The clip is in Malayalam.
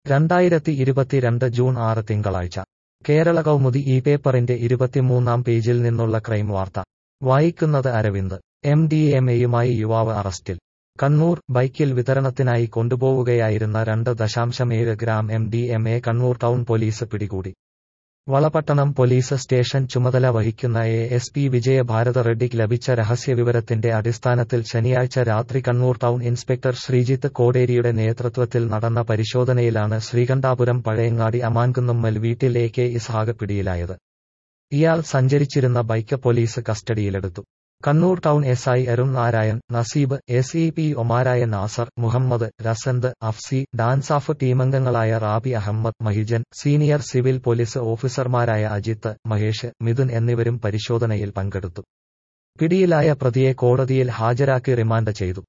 രണ്ടായിരത്തി ഇരുപത്തിരണ്ട് ജൂൺ ആറ് തിങ്കളാഴ്ച കേരള കൗമുദി ഈ പേപ്പറിന്റെ ഇരുപത്തിമൂന്നാം പേജിൽ നിന്നുള്ള ക്രൈം വാർത്ത വായിക്കുന്നത് അരവിന്ദ് എം ഡി എം എയുമായി യുവാവ് അറസ്റ്റിൽ കണ്ണൂർ ബൈക്കിൽ വിതരണത്തിനായി കൊണ്ടുപോവുകയായിരുന്ന രണ്ട് ദശാംശം ഏഴ് gram M D M A Kannur town police പിടികൂടി വളപട്ടണം പോലീസ് സ്റ്റേഷൻ ചുമതല വഹിക്കുന്ന എ എസ് പി വിജയഭാരത റെഡ്ഡിക്ക് ലഭിച്ച രഹസ്യവിവരത്തിന്റെ അടിസ്ഥാനത്തിൽ ശനിയാഴ്ച രാത്രി കണ്ണൂർ ടൗൺ ഇൻസ്പെക്ടർ ശ്രീജിത്ത് കോടേരിയുടെ നേതൃത്വത്തിൽ നടന്ന പരിശോധനയിലാണ് ശ്രീകണ്ഠാപുരം പഴയങ്ങാടി അമാൻകുന്നുമ്മൽ വീട്ടിൽ എ കെ ഇസ്ഹാഖ് പിടിയിലായത് ഇയാൾ സഞ്ചരിച്ചിരുന്ന ബൈക്ക് പോലീസ് കസ്റ്റഡിയിലെടുത്തു Kannur town S I Arun Narayan Naseeb S E P ഒമാരായ നാസർ മുഹമ്മദ് രസന്ത് അഫ്സി ഡാൻസാഫ് ടീമംഗങ്ങളായ Rabi Ahmed Mahijan senior civil police ഓഫീസർമാരായ അജിത്ത് മഹേഷ് മിഥുൻ എന്നിവരും പരിശോധനയിൽ പങ്കെടുത്തു പിടിയിലായ പ്രതിയെ കോടതിയിൽ ഹാജരാക്കി റിമാൻഡ് ചെയ്തു